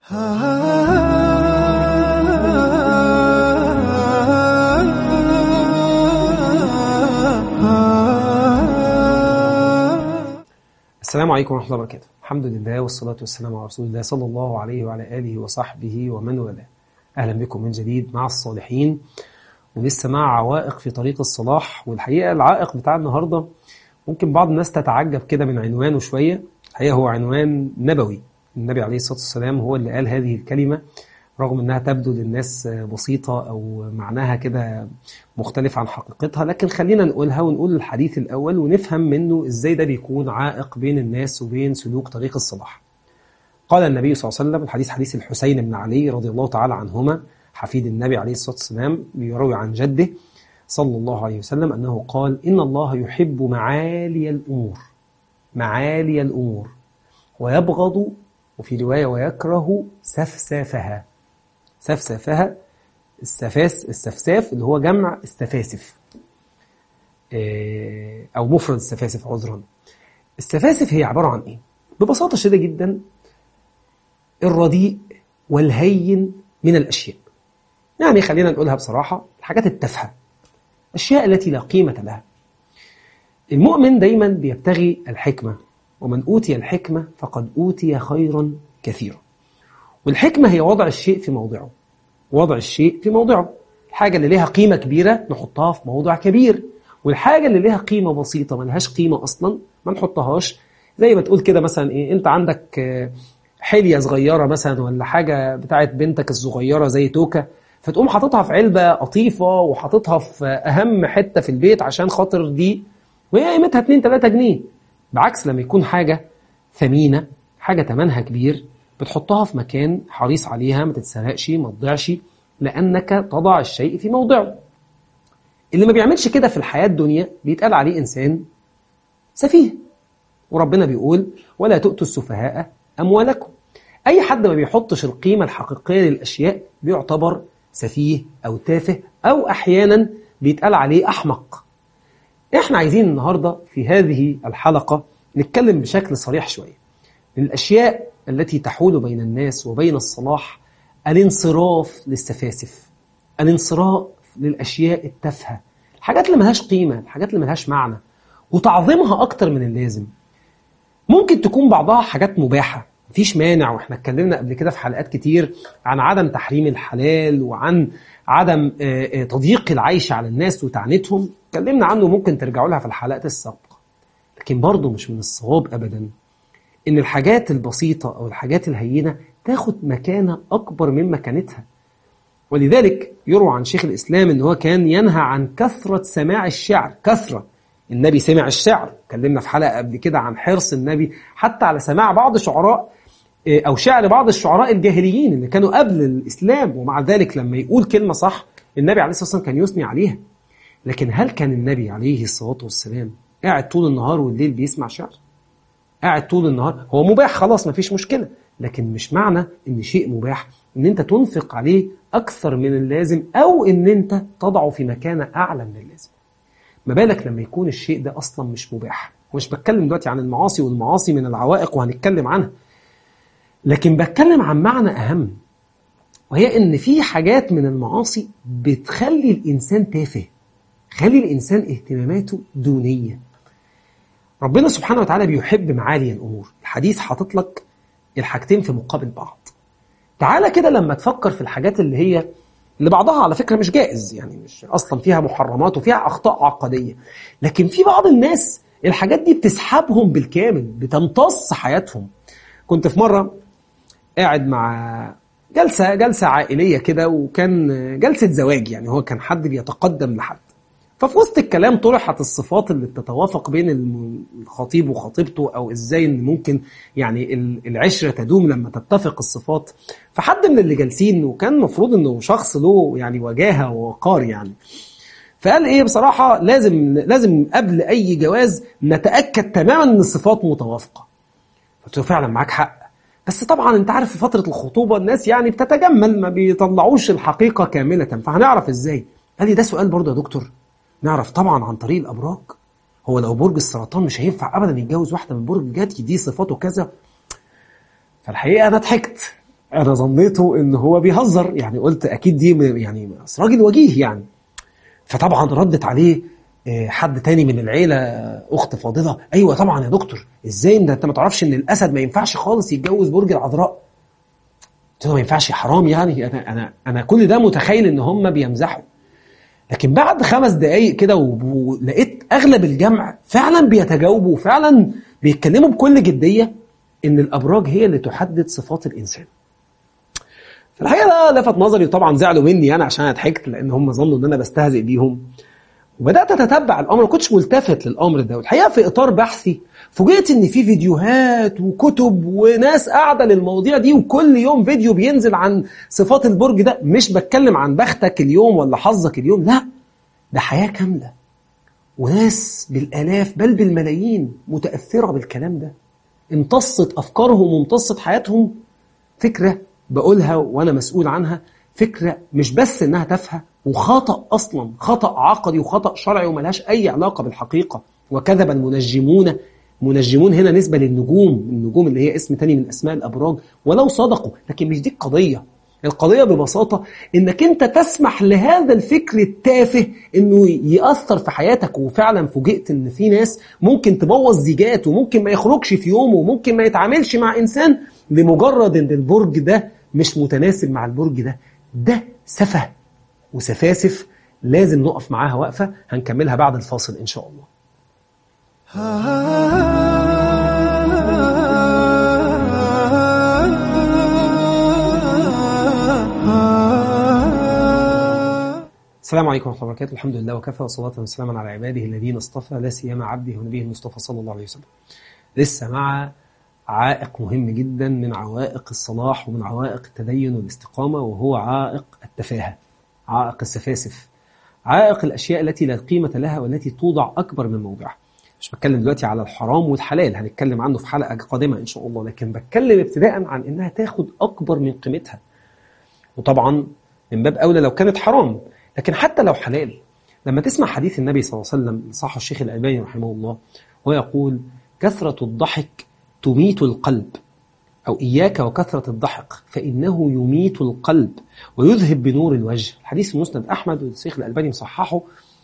السلام عليكم ورحمة الله وبركاته الحمد لله والصلاة والسلام على رسول الله صلى الله عليه وعلى آله وصحبه ومن والاه أهلا بكم من جديد مع الصالحين ولسه مع عوائق في طريق الصلاح والحقيقة العائق بتاع النهاردة ممكن بعض الناس تتعجب كده من عنوانه شوية الحقيقة هو عنوان نبوي النبي عليه الصلاة والسلام هو اللي قال هذه الكلمة رغم انها تبدو للناس بسيطة او معناها كده مختلف عن حقيقتها لكن خلينا نقولها ونقول الحديث الاول ونفهم منه ازاي ده بيكون عائق بين الناس وبين سلوك طريق الصلاح قال النبي صلى الله عليه وسلم الحديث حديث الحسين بن علي رضي الله تعالى عنهما حفيد النبي عليه الصلاة والسلام بيروي عن جده صلى الله عليه وسلم أنه قال إن الله يحب معالي الأمور معالي الأمور ويبغض وفي رواية ويكره سفسافها سفسافها السفاس السفساف اللي هو جمع السفاسف أو مفرد السفاسف عذرا السفاسف هي عبارة عن إيه؟ ببساطة شديدة جدا الرديء والهين من الأشياء يعني خلينا نقولها بصراحة الحاجات التافهة الأشياء التي لا قيمة لها المؤمن دايما بيبتغي الحكمة ومن أوتي الحكمة فقد أوتي خيرا كثيرا والحكمة هي وضع الشيء في موضعه وضع الشيء في موضعه الحاجة اللي لها قيمة كبيرة نحطها في موضع كبير والحاجة اللي لها قيمة بسيطة ما لهاش قيمة أصلا ما نحطهاش زي ما تقول كده مثلا إيه أنت عندك حلية صغيرة مثلا ولا حاجة بتاعت بنتك الصغيرة زي توكة فتقوم حاططها في علبة قطيفة وحاططها في أهم حتة في البيت عشان خاطر دي وهي قيمتها 2 3 جنيه بعكس لما يكون حاجة ثمينة حاجة تمنها كبير بتحطها في مكان حريص عليها ما تتسرقش ما تضيعش لأنك تضع الشيء في موضعه اللي ما بيعملش كده في الحياة الدنيا بيتقال عليه إنسان سفيه وربنا بيقول ولا تؤتوا السفهاء أموالكم أي حد ما بيحطش القيمة الحقيقية للأشياء بيعتبر سفيه أو تافه أو أحيانا بيتقال عليه أحمق إحنا عايزين النهاردة في هذه الحلقة نتكلم بشكل صريح شوية من الأشياء التي تحول بين الناس وبين الصلاح الانصراف للسفاسف الانصراف للأشياء التافهة الحاجات اللي ملهاش قيمة الحاجات اللي ملهاش معنى وتعظيمها أكتر من اللازم ممكن تكون بعضها حاجات مباحة مفيش مانع واحنا اتكلمنا قبل كده في حلقات كتير عن عدم تحريم الحلال وعن عدم تضييق العيش على الناس وتعنيتهم اتكلمنا عنه ممكن ترجعوا لها في الحلقات السابقة لكن برضه مش من الصواب أبدا إن الحاجات البسيطة أو الحاجات الهينة تاخد مكانة أكبر من مكانتها ولذلك يروى عن شيخ الإسلام إن هو كان ينهى عن كثرة سماع الشعر كثرة النبي سمع الشعر اتكلمنا في حلقة قبل كده عن حرص النبي حتى على سماع بعض شعراء أو شعر بعض الشعراء الجاهليين اللي كانوا قبل الإسلام ومع ذلك لما يقول كلمة صح النبي عليه الصلاة والسلام كان يثني عليها لكن هل كان النبي عليه الصلاة والسلام قاعد طول النهار والليل بيسمع شعر قاعد طول النهار هو مباح خلاص مفيش مشكلة لكن مش معنى ان شيء مباح ان انت تنفق عليه اكثر من اللازم او ان انت تضعه في مكانة اعلى من اللازم ما بالك لما يكون الشيء ده اصلا مش مباح ومش بتكلم دلوقتي عن المعاصي والمعاصي من العوائق وهنتكلم عنها لكن بتكلم عن معنى اهم وهي ان في حاجات من المعاصي بتخلي الانسان تافه خلي الانسان اهتماماته دونيه ربنا سبحانه وتعالى بيحب معالي الامور الحديث حاطط لك الحاجتين في مقابل بعض تعالى كده لما تفكر في الحاجات اللي هي اللي بعضها على فكرة مش جائز يعني مش أصلا فيها محرمات وفيها أخطاء عقدية لكن في بعض الناس الحاجات دي بتسحبهم بالكامل بتمتص حياتهم كنت في مرة قاعد مع جلسة جلسة عائلية كده وكان جلسة زواج يعني هو كان حد بيتقدم لحد ففي وسط الكلام طرحت الصفات اللي بتتوافق بين الخطيب وخطيبته او ازاي ان ممكن يعني العشره تدوم لما تتفق الصفات فحد من اللي جالسين وكان المفروض انه شخص له يعني وجاهه ووقار يعني فقال ايه بصراحه لازم لازم قبل اي جواز نتاكد تماما ان الصفات متوافقه قلت له فعلا معاك حق بس طبعا انت عارف في فتره الخطوبه الناس يعني بتتجمل ما بيطلعوش الحقيقه كامله فهنعرف ازاي قال لي ده سؤال برضه يا دكتور نعرف طبعا عن طريق الابراج هو لو برج السرطان مش هينفع ابدا يتجوز واحده من برج الجدي دي صفاته كذا فالحقيقه انا ضحكت انا ظنيته ان هو بيهزر يعني قلت اكيد دي م- يعني أصل راجل وجيه يعني فطبعا ردت عليه آه، حد تاني من العيله آه، اخت فاضله ايوه طبعا يا دكتور ازاي انت انت ما تعرفش ان الاسد ما ينفعش خالص يتجوز برج العذراء قلت له ما ينفعش حرام يعني انا انا انا كل ده متخيل ان هم بيمزحوا لكن بعد خمس دقايق كده و- ولقيت اغلب الجمع فعلا بيتجاوبوا وفعلا بيتكلموا بكل جديه ان الابراج هي اللي تحدد صفات الانسان في الحقيقه ده لفت نظري وطبعا زعلوا مني انا عشان انا ضحكت لان هم ظنوا ان انا بستهزئ بيهم وبدات اتتبع الامر ما كنتش ملتفت للامر ده والحقيقه في اطار بحثي فوجئت ان في فيديوهات وكتب وناس قاعده للمواضيع دي وكل يوم فيديو بينزل عن صفات البرج ده مش بتكلم عن بختك اليوم ولا حظك اليوم لا ده حياه كامله وناس بالالاف بل بالملايين متاثره بالكلام ده امتصت افكارهم وامتصت حياتهم فكره بقولها وانا مسؤول عنها فكره مش بس انها تافهه وخطا اصلا خطا عقدي وخطا شرعي وملهاش اي علاقه بالحقيقه وكذب المنجمون منجمون هنا نسبه للنجوم النجوم اللي هي اسم تاني من اسماء الابراج ولو صدقوا لكن مش دي القضيه القضية ببساطة انك انت تسمح لهذا الفكر التافه انه يأثر في حياتك وفعلا فوجئت ان في ناس ممكن تبوظ زيجات وممكن ما يخرجش في يوم وممكن ما يتعاملش مع انسان لمجرد ان البرج ده مش متناسب مع البرج ده ده سفه وسفاسف لازم نقف معاها وقفة هنكملها بعد الفاصل ان شاء الله السلام عليكم ورحمة الله وبركاته الحمد لله وكفى وصلاة وسلاما على عباده الذين اصطفى لا سيما عبده ونبيه المصطفى صلى الله عليه وسلم لسه مع عائق مهم جدا من عوائق الصلاح ومن عوائق التدين والاستقامة وهو عائق التفاهة عائق السفاسف عائق الأشياء التي لا قيمة لها والتي توضع أكبر من موضعها مش بتكلم دلوقتي على الحرام والحلال هنتكلم عنه في حلقة قادمة إن شاء الله لكن بتكلم ابتداء عن إنها تاخد أكبر من قيمتها وطبعا من باب أولى لو كانت حرام لكن حتى لو حلال لما تسمع حديث النبي صلى الله عليه وسلم صح الشيخ الألباني رحمه الله ويقول كثرة الضحك تميت القلب أو إياك وكثرة الضحك فإنه يميت القلب ويذهب بنور الوجه الحديث مسند أحمد والشيخ الألباني مصححه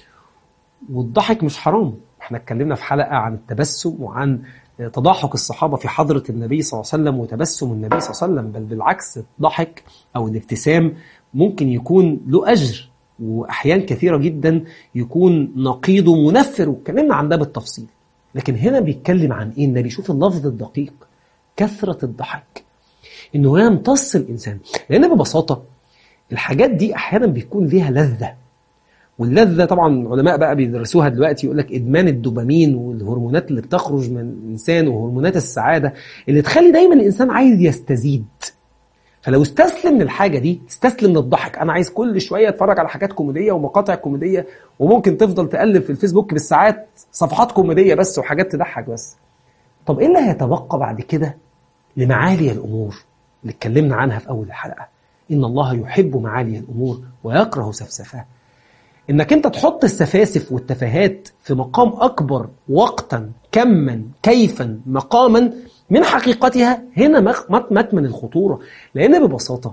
والضحك مش حرام احنا اتكلمنا في حلقة عن التبسم وعن تضاحك الصحابة في حضرة النبي صلى الله عليه وسلم وتبسم النبي صلى الله عليه وسلم بل بالعكس الضحك أو الابتسام ممكن يكون له أجر وأحيان كثيرة جدا يكون نقيضه منفر واتكلمنا عن ده بالتفصيل لكن هنا بيتكلم عن ايه النبي شوف اللفظ الدقيق كثرة الضحك انه يمتص الانسان لان ببساطة الحاجات دي احيانا بيكون ليها لذة واللذة طبعا العلماء بقى بيدرسوها دلوقتي يقول لك ادمان الدوبامين والهرمونات اللي بتخرج من الانسان وهرمونات السعادة اللي تخلي دايما الانسان عايز يستزيد فلو استسلم للحاجة دي استسلم للضحك أنا عايز كل شوية أتفرج على حاجات كوميدية ومقاطع كوميدية وممكن تفضل تقلب في الفيسبوك بالساعات صفحات كوميدية بس وحاجات تضحك بس طب إيه اللي هيتبقى بعد كده لمعالي الأمور اللي اتكلمنا عنها في أول الحلقة إن الله يحب معالي الأمور ويكره سفسفها إنك أنت تحط السفاسف والتفاهات في مقام أكبر وقتا كما كيفا مقاما من حقيقتها هنا مكمن الخطورة لأن ببساطة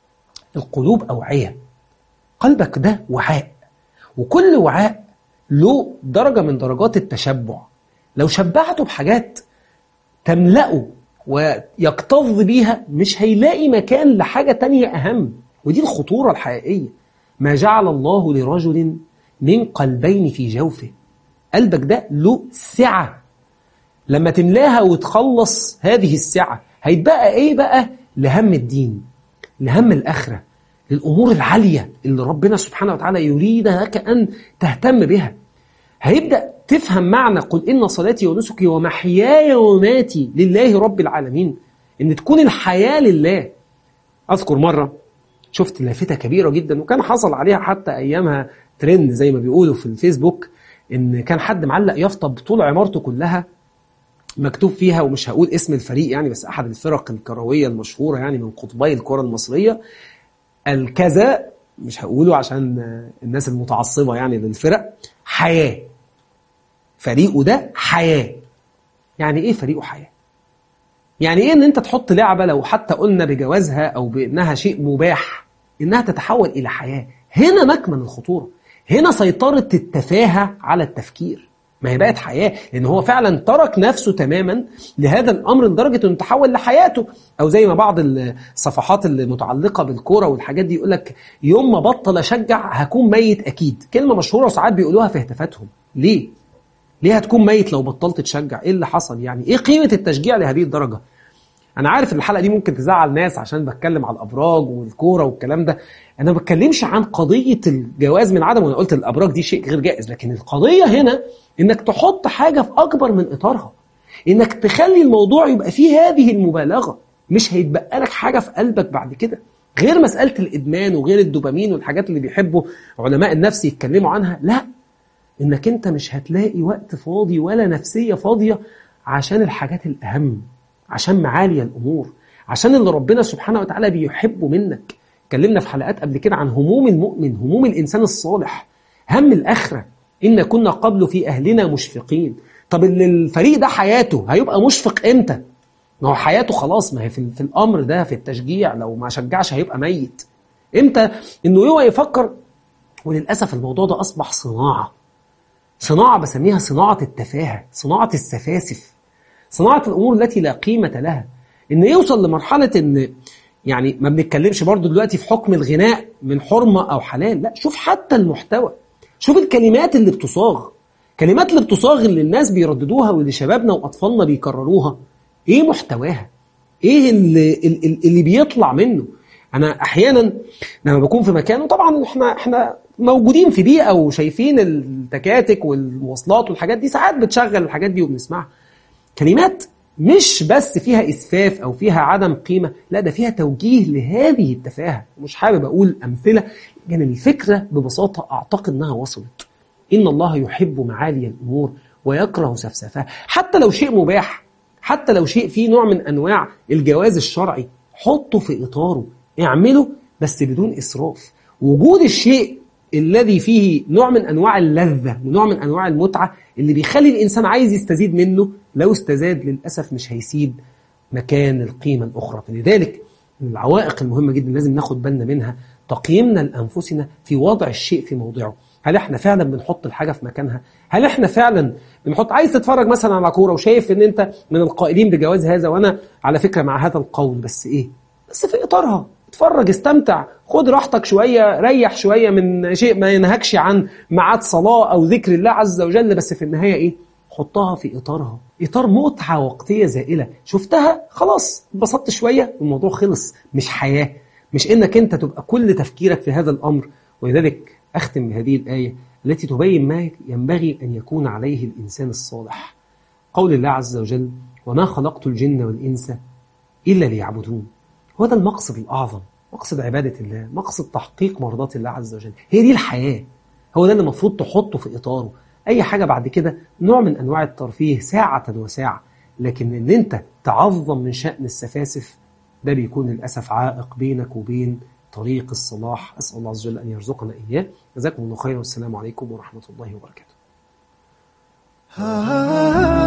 القلوب أوعية قلبك ده وعاء وكل وعاء له درجة من درجات التشبع لو شبعته بحاجات تملأه ويكتظ بيها مش هيلاقي مكان لحاجة تانية أهم ودي الخطورة الحقيقية ما جعل الله لرجل من قلبين في جوفه قلبك ده له سعة لما تملاها وتخلص هذه السعة هيتبقى ايه بقى لهم الدين لهم الآخرة للأمور العالية اللي ربنا سبحانه وتعالى يريد لك أن تهتم بها هيبدأ تفهم معنى قل إن صلاتي ونسكي ومحياي وماتي لله رب العالمين إن تكون الحياة لله أذكر مرة شفت لافتة كبيرة جدا وكان حصل عليها حتى أيامها ترند زي ما بيقولوا في الفيسبوك إن كان حد معلق يافطة بطول عمارته كلها مكتوب فيها ومش هقول اسم الفريق يعني بس احد الفرق الكرويه المشهوره يعني من قطبي الكره المصريه الكذا مش هقوله عشان الناس المتعصبه يعني للفرق حياه فريقه ده حياه يعني ايه فريقه حياه يعني ايه ان انت تحط لعبه لو حتى قلنا بجوازها او بانها شيء مباح انها تتحول الى حياه هنا مكمن الخطوره هنا سيطره التفاهه على التفكير ما هي بقت حياه لان هو فعلا ترك نفسه تماما لهذا الامر لدرجه انه تحول لحياته او زي ما بعض الصفحات المتعلقه بالكوره والحاجات دي يقول لك يوم ما بطل اشجع هكون ميت اكيد كلمه مشهوره وساعات بيقولوها في هتافاتهم ليه ليه هتكون ميت لو بطلت تشجع ايه اللي حصل يعني ايه قيمه التشجيع لهذه الدرجه انا عارف ان الحلقه دي ممكن تزعل ناس عشان بتكلم على الابراج والكوره والكلام ده انا ما بتكلمش عن قضيه الجواز من عدم وانا قلت الابراج دي شيء غير جائز لكن القضيه هنا انك تحط حاجه في اكبر من اطارها انك تخلي الموضوع يبقى فيه هذه المبالغه مش هيتبقى لك حاجه في قلبك بعد كده غير مساله الادمان وغير الدوبامين والحاجات اللي بيحبوا علماء النفس يتكلموا عنها لا انك انت مش هتلاقي وقت فاضي ولا نفسيه فاضيه عشان الحاجات الاهم عشان معالي الامور عشان اللي ربنا سبحانه وتعالى بيحبه منك اتكلمنا في حلقات قبل كده عن هموم المؤمن هموم الانسان الصالح هم الاخره ان كنا قبل في اهلنا مشفقين طب اللي الفريق ده حياته هيبقى مشفق امتى ما هو حياته خلاص ما هي في, في الامر ده في التشجيع لو ما شجعش هيبقى ميت امتى انه هو يفكر وللاسف الموضوع ده اصبح صناعه صناعه بسميها صناعه التفاهه صناعه السفاسف صناعه الامور التي لا قيمه لها ان يوصل لمرحله ان يعني ما بنتكلمش برضو دلوقتي في حكم الغناء من حرمه او حلال لا شوف حتى المحتوى شوف الكلمات اللي بتصاغ كلمات اللي بتصاغ اللي الناس بيرددوها واللي شبابنا واطفالنا بيكرروها ايه محتواها ايه اللي, اللي بيطلع منه انا احيانا لما بكون في مكان وطبعا احنا احنا موجودين في بيئه وشايفين التكاتك والمواصلات والحاجات دي ساعات بتشغل الحاجات دي وبنسمعها كلمات مش بس فيها اسفاف او فيها عدم قيمه لا ده فيها توجيه لهذه التفاهه مش حابب اقول امثله لكن الفكره ببساطه اعتقد انها وصلت ان الله يحب معالي الامور ويكره سفسفها حتى لو شيء مباح حتى لو شيء فيه نوع من انواع الجواز الشرعي حطه في اطاره اعمله بس بدون اسراف وجود الشيء الذي فيه نوع من انواع اللذه ونوع من انواع المتعه اللي بيخلي الانسان عايز يستزيد منه لو استزاد للاسف مش هيسيب مكان القيمه الاخرى فلذلك من العوائق المهمه جدا لازم ناخد بالنا منها تقييمنا لانفسنا في وضع الشيء في موضعه هل احنا فعلا بنحط الحاجه في مكانها هل احنا فعلا بنحط عايز تتفرج مثلا على كوره وشايف ان انت من القائلين بجواز هذا وانا على فكره مع هذا القول بس ايه بس في اطارها اتفرج استمتع خد راحتك شوية ريح شوية من شيء ما ينهكش عن ميعاد صلاة أو ذكر الله عز وجل بس في النهاية إيه حطها في إطارها إطار متعة وقتية زائلة شفتها خلاص اتبسطت شوية الموضوع خلص مش حياة مش إنك أنت تبقى كل تفكيرك في هذا الأمر ولذلك أختم بهذه الآية التي تبين ما ينبغي أن يكون عليه الإنسان الصالح قول الله عز وجل وما خلقت الجن والإنس إلا ليعبدون هو ده المقصد الأعظم مقصد عبادة الله مقصد تحقيق مرضات الله عز وجل هي دي الحياة هو ده اللي المفروض تحطه في إطاره أي حاجة بعد كده نوع من أنواع الترفيه ساعة وساعة لكن إن أنت تعظم من شأن السفاسف ده بيكون للأسف عائق بينك وبين طريق الصلاح أسأل الله عز وجل أن يرزقنا إياه جزاكم الله خيرا والسلام عليكم ورحمة الله وبركاته